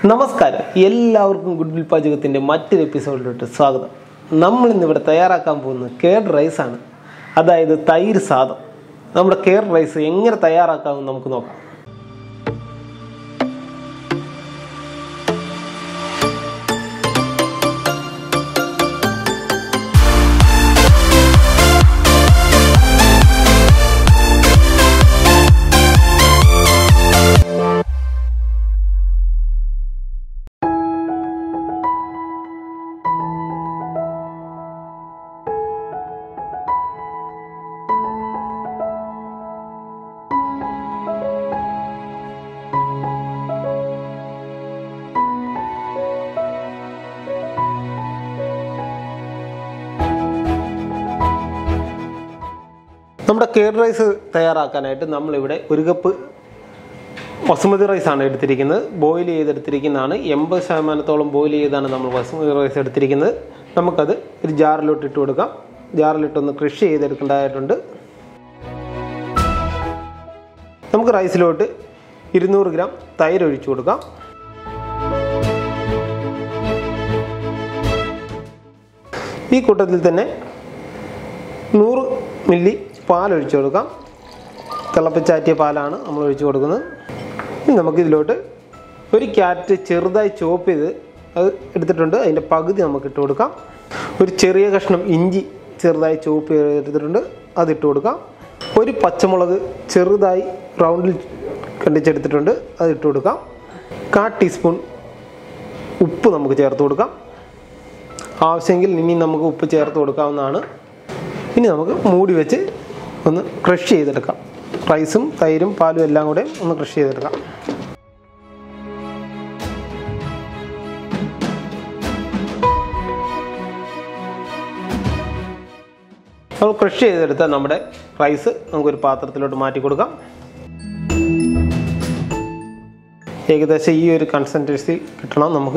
നമസ്കാരം എല്ലാവർക്കും good will പാചകത്തിൻ്റെ മറ്റൊരു എപ്പിസോഡിലോട്ട് സ്വാഗതം നമ്മൾ ഇന്നിവിടെ തയ്യാറാക്കാൻ പോകുന്നത് കേഡ് റൈസാണ് അതായത് തൈര് സാദം നമ്മുടെ കേഡ് റൈസ് എങ്ങനെ തയ്യാറാക്കാമെന്ന് നമുക്ക് നോക്കാം നമ്മുടെ കേഡ് റൈസ് തയ്യാറാക്കാനായിട്ട് നമ്മളിവിടെ ഒരു കപ്പ് ബസുമതി റൈസാണ് എടുത്തിരിക്കുന്നത് ബോയിൽ ചെയ്തെടുത്തിരിക്കുന്നതാണ് എൺപത് ശതമാനത്തോളം ബോയിൽ ചെയ്താണ് നമ്മൾ ബസുമതി റൈസ് എടുത്തിരിക്കുന്നത് നമുക്കത് ഒരു ജാറിലോട്ട് ഇട്ട് കൊടുക്കാം ജാറിലിട്ടൊന്ന് കൃഷി ചെയ്തെടുക്കേണ്ടതായിട്ടുണ്ട് നമുക്ക് റൈസിലോട്ട് ഇരുന്നൂറ് ഗ്രാം തൈര് ഒഴിച്ചു കൊടുക്കാം ഈ കൂട്ടത്തിൽ തന്നെ നൂറ് മില്ലി പാൽ ഒഴിച്ചു കൊടുക്കാം തിളപ്പിച്ചാറ്റിയ പാലാണ് നമ്മൾ ഒഴിച്ചു കൊടുക്കുന്നത് ഇനി നമുക്കിതിലോട്ട് ഒരു ക്യാരറ്റ് ചെറുതായി ചോപ്പ് ചെയ്ത് അത് എടുത്തിട്ടുണ്ട് അതിൻ്റെ പകുതി നമുക്ക് ഇട്ട് കൊടുക്കാം ഒരു ചെറിയ കഷ്ണം ഇഞ്ചി ചെറുതായി ചോപ്പ് ചെയ്ത് എടുത്തിട്ടുണ്ട് അത് ഇട്ട് കൊടുക്കാം ഒരു പച്ചമുളക് ചെറുതായി റൗണ്ടിൽ കണ്ടിച്ചെടുത്തിട്ടുണ്ട് അത് ഇട്ട് കൊടുക്കാം കാ ടീസ്പൂൺ ഉപ്പ് നമുക്ക് ചേർത്ത് കൊടുക്കാം ആവശ്യമെങ്കിൽ ഇനി നമുക്ക് ഉപ്പ് ചേർത്ത് കൊടുക്കാവുന്നതാണ് ഇനി നമുക്ക് മൂടി വെച്ച് ഒന്ന് ക്രഷ് ചെയ്തെടുക്കാം റൈസും തൈരും പാലും എല്ലാം കൂടെ ഒന്ന് ക്രഷ് ചെയ്തെടുക്കാം നമ്മൾ ക്രഷ് ചെയ്തെടുത്ത നമ്മുടെ റൈസ് നമുക്കൊരു പാത്രത്തിലോട്ട് മാറ്റി കൊടുക്കാം ഏകദേശം ഈ ഒരു കൺസെൻറ്റൻസി കിട്ടണം നമുക്ക്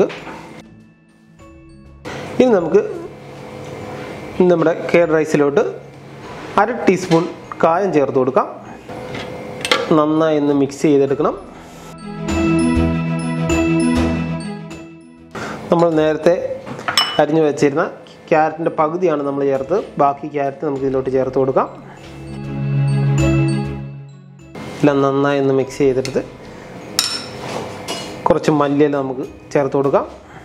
ഇനി നമുക്ക് നമ്മുടെ കേർ റൈസിലോട്ട് അര ടീസ്പൂൺ കായം ചേർത്ത് കൊടുക്കാം നന്നായി ഒന്ന് മിക്സ് ചെയ്തെടുക്കണം നമ്മൾ നേരത്തെ അരിഞ്ഞു വെച്ചിരുന്ന ക്യാരറ്റിൻ്റെ പകുതിയാണ് നമ്മൾ ചേർത്ത് ബാക്കി ക്യാരറ്റ് നമുക്ക് ഇതിലോട്ട് ചേർത്ത് കൊടുക്കാം എല്ലാം നന്നായി ഒന്ന് മിക്സ് ചെയ്തെടുത്ത് കുറച്ച് മല്ലിയില നമുക്ക് ചേർത്ത് കൊടുക്കാം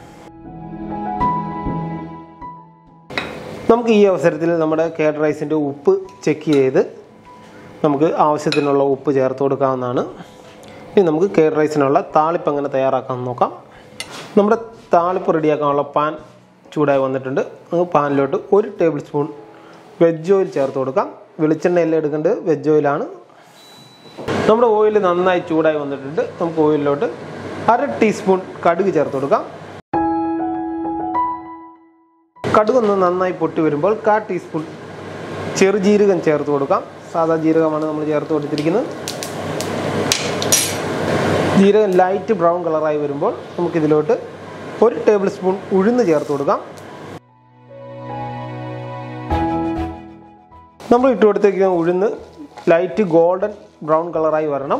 നമുക്ക് ഈ അവസരത്തിൽ നമ്മുടെ കേഡ് റൈസിൻ്റെ ഉപ്പ് ചെക്ക് ചെയ്ത് നമുക്ക് ആവശ്യത്തിനുള്ള ഉപ്പ് ചേർത്ത് കൊടുക്കാവുന്നതാണ് ഇനി നമുക്ക് കേഡ് റൈസിനുള്ള താളിപ്പ് എങ്ങനെ തയ്യാറാക്കാമെന്ന് നോക്കാം നമ്മുടെ താളിപ്പ് റെഡിയാക്കാനുള്ള പാൻ ചൂടായി വന്നിട്ടുണ്ട് നമുക്ക് പാനിലോട്ട് ഒരു ടേബിൾ സ്പൂൺ വെജ് ഓയിൽ ചേർത്ത് കൊടുക്കാം വെളിച്ചെണ്ണയെല്ലാം എടുക്കേണ്ടത് വെജ് ഓയിലാണ് നമ്മുടെ ഓയിൽ നന്നായി ചൂടായി വന്നിട്ടുണ്ട് നമുക്ക് ഓയിലിലോട്ട് അര ടീസ്പൂൺ കടുക് ചേർത്ത് കൊടുക്കാം കടുകൊന്ന് നന്നായി പൊട്ടി വരുമ്പോൾ കാ ടീസ്പൂൺ ചെറുജീരകം ചേർത്ത് കൊടുക്കാം സാധാ ജീരകമാണ് നമ്മൾ ചേർത്ത് കൊടുത്തിരിക്കുന്നത് ജീരകം ലൈറ്റ് ബ്രൗൺ കളറായി വരുമ്പോൾ നമുക്കിതിലോട്ട് ഒരു ടേബിൾ സ്പൂൺ ഉഴുന്ന് ചേർത്ത് കൊടുക്കാം നമ്മൾ ഇട്ട് കൊടുത്തേക്കുന്ന ഉഴുന്ന് ലൈറ്റ് ഗോൾഡൻ ബ്രൗൺ കളറായി വരണം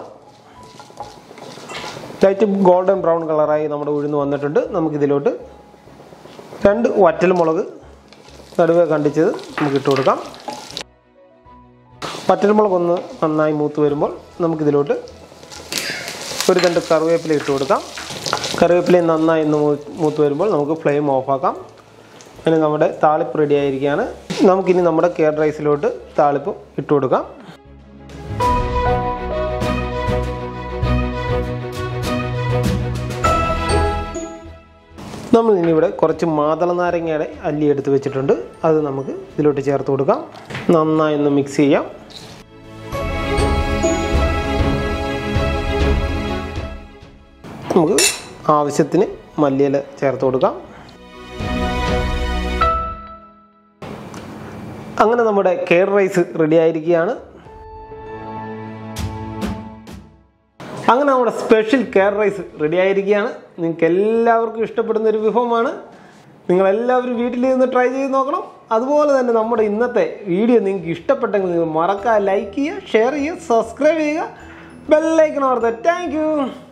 ലൈറ്റ് ഗോൾഡൻ ബ്രൗൺ കളറായി നമ്മുടെ ഉഴുന്ന് വന്നിട്ടുണ്ട് നമുക്കിതിലോട്ട് രണ്ട് വറ്റൽമുളക് നടുവേ കണ്ടിച്ചത് നമുക്ക് ഇട്ട് കൊടുക്കാം വറ്റൽമുളക് ഒന്ന് നന്നായി മൂത്ത് വരുമ്പോൾ നമുക്കിതിലോട്ട് ഒരു രണ്ട് കറിവേപ്പില ഇട്ട് കൊടുക്കാം കറിവേപ്പില നന്നായി ഒന്ന് മൂത്ത് വരുമ്പോൾ നമുക്ക് ഫ്ലെയിം ഓഫാക്കാം അങ്ങനെ നമ്മുടെ താളിപ്പ് റെഡി ആയിരിക്കുകയാണ് നമുക്കിനി നമ്മുടെ കേഡ് റൈസിലോട്ട് താളിപ്പ് ഇട്ട് കൊടുക്കാം നമ്മൾ ഇനി ഇവിടെ കുറച്ച് മാതള നാരങ്ങയുടെ അല്ലി എടുത്ത് വെച്ചിട്ടുണ്ട് അത് നമുക്ക് ഇതിലോട്ട് ചേർത്ത് കൊടുക്കാം നന്നായി ഒന്ന് മിക്സ് ചെയ്യാം നമുക്ക് ആവശ്യത്തിന് മല്ലിയില ചേർത്ത് കൊടുക്കാം അങ്ങനെ നമ്മുടെ കെയർ റൈസ് റെഡി ആയിരിക്കുകയാണ് അങ്ങനെ നമ്മുടെ സ്പെഷ്യൽ കെയർ റൈസ് റെഡി ആയിരിക്കുകയാണ് നിങ്ങൾക്ക് എല്ലാവർക്കും ഇഷ്ടപ്പെടുന്ന ഒരു വിഭവമാണ് നിങ്ങൾ എല്ലാവരും വീട്ടിൽ നിന്ന് ട്രൈ ചെയ്ത് നോക്കണം അതുപോലെ തന്നെ നമ്മുടെ ഇന്നത്തെ വീഡിയോ നിങ്ങൾക്ക് ഇഷ്ടപ്പെട്ടെങ്കിൽ നിങ്ങൾ മറക്കാതെ ലൈക്ക് ചെയ്യുക ഷെയർ ചെയ്യുക സബ്സ്ക്രൈബ് ചെയ്യുക ബെല്ലൈക്കൺ ഓർത്ത് താങ്ക് യു